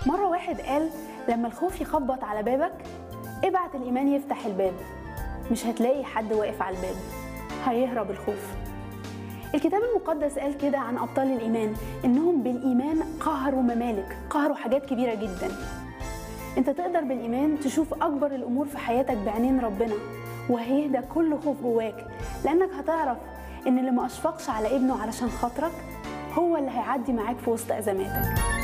مرة واحد قال لما الخوف يخبط على بابك ابعت الإيمان يفتح الباب مش هتلاقي حد واقف على الباب هيهرب الخوف الكتاب المقدس قال كده عن أبطال الإيمان إنهم بالإيمان قهروا ممالك قهروا حاجات كبيرة جدا انت تقدر بالإيمان تشوف أكبر الأمور في حياتك بعينين ربنا وهيهدى كل خوف جواك لأنك هتعرف إن اللي ما أشفقش على ابنه علشان خاطرك هو اللي هيعدي معاك في وسط أزماتك